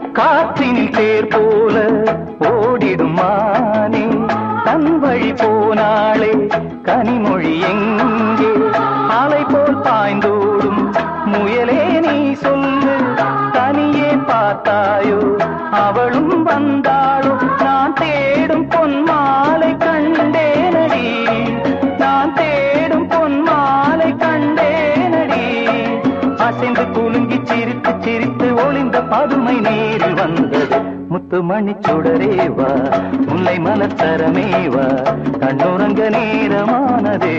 காற்றினில் தேர் போல ஓடிடும் மானே தன் வழி போனாளே கனிமொழி எங்கே அலை போல் பாய்ந்தோடும் முயலே நீ சொல்லு தனியே பார்த்தாயோ அவளும் வந்தாளோ நான் தேடும் பொன் மாலை கண்டேனடி நான் தேடும் பொன் மாலை கண்டேனடி அசைந்து குலுங்கி சிரித்து சிரித்து ஒளிந்த பதுமை நேரில் வந்தது முத்துமணி சுடரேவா முல்லை மலத்தரமேவா கண்ணுறங்க நேரமானதே